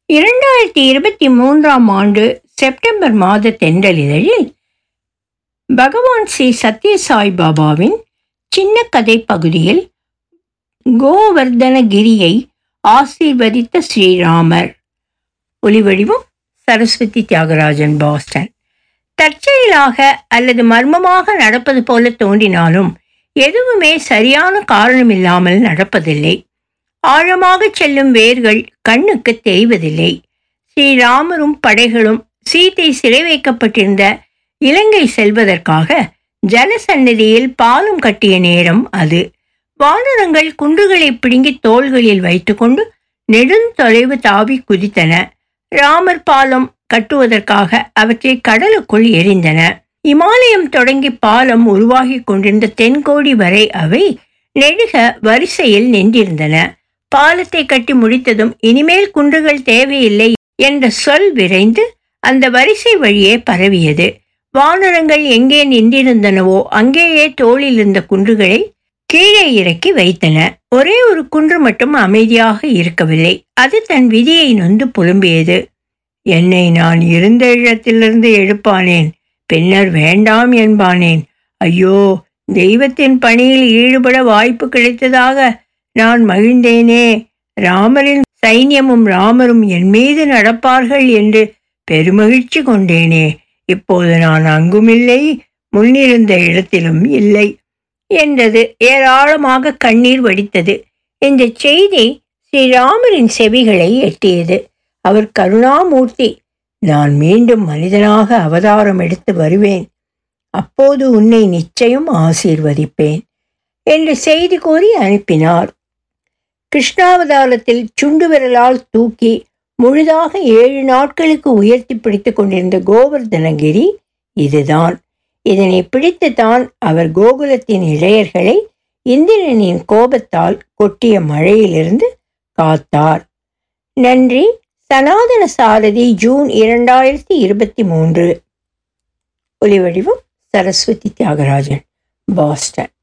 இரண்டாயிரத்தி இருபத்தி மூன்றாம் ஆண்டு செப்டம்பர் மாத தென்றலிதழில் பகவான் ஸ்ரீ சத்யசாய் பாபாவின் சின்ன கதை பகுதியில் கோவர்தனகிரியை ஆசீர்வதித்த ஸ்ரீராமர் ஒலிவடிவம் சரஸ்வதி தியாகராஜன் பாஸ்டன் தற்செயலாக அல்லது மர்மமாக நடப்பது போல தோன்றினாலும் எதுவுமே சரியான காரணமில்லாமல் நடப்பதில்லை ஆழமாக செல்லும் வேர்கள் கண்ணுக்கு தெரிவதில்லை ஸ்ரீராமரும் படைகளும் சீதை சிறை வைக்கப்பட்டிருந்த இலங்கை செல்வதற்காக ஜலசந்நிதியில் பாலம் கட்டிய நேரம் அது வானரங்கள் குன்றுகளை பிடுங்கி தோள்களில் வைத்துக்கொண்டு நெடுந்தொலைவு தாவி குதித்தன ராமர் பாலம் கட்டுவதற்காக அவற்றை கடலுக்குள் எரிந்தன இமாலயம் தொடங்கி பாலம் உருவாகி கொண்டிருந்த தென்கோடி வரை அவை நெடுக வரிசையில் நின்றிருந்தன பாலத்தை கட்டி முடித்ததும் இனிமேல் குன்றுகள் தேவையில்லை என்ற சொல் விரைந்து அந்த வரிசை வழியே பரவியது வானரங்கள் எங்கே நின்றிருந்தனவோ அங்கேயே தோளில் இருந்த குன்றுகளை கீழே இறக்கி வைத்தன ஒரே ஒரு குன்று மட்டும் அமைதியாக இருக்கவில்லை அது தன் விதியை நொந்து புலம்பியது என்னை நான் இருந்த இடத்திலிருந்து எழுப்பானேன் பின்னர் வேண்டாம் என்பானேன் ஐயோ தெய்வத்தின் பணியில் ஈடுபட வாய்ப்பு கிடைத்ததாக நான் மகிழ்ந்தேனே ராமரின் சைன்யமும் ராமரும் என் மீது நடப்பார்கள் என்று பெருமகிழ்ச்சி கொண்டேனே இப்போது நான் அங்குமில்லை முன்னிருந்த இடத்திலும் இல்லை என்றது ஏராளமாக கண்ணீர் வடித்தது இந்த செய்தி ஸ்ரீராமரின் செவிகளை எட்டியது அவர் கருணாமூர்த்தி நான் மீண்டும் மனிதனாக அவதாரம் எடுத்து வருவேன் அப்போது உன்னை நிச்சயம் ஆசீர்வதிப்பேன் என்று செய்தி கூறி அனுப்பினார் கிருஷ்ணாவதாரத்தில் சுண்டு விரலால் தூக்கி முழுதாக ஏழு நாட்களுக்கு உயர்த்தி பிடித்து கொண்டிருந்த கோவர்தனகிரி இதுதான் இதனை பிடித்துத்தான் அவர் கோகுலத்தின் இளையர்களை இந்திரனின் கோபத்தால் கொட்டிய மழையிலிருந்து காத்தார் நன்றி சனாதன சாரதி ஜூன் இரண்டாயிரத்தி இருபத்தி மூன்று ஒலிவடிவம் சரஸ்வதி தியாகராஜன் பாஸ்டன்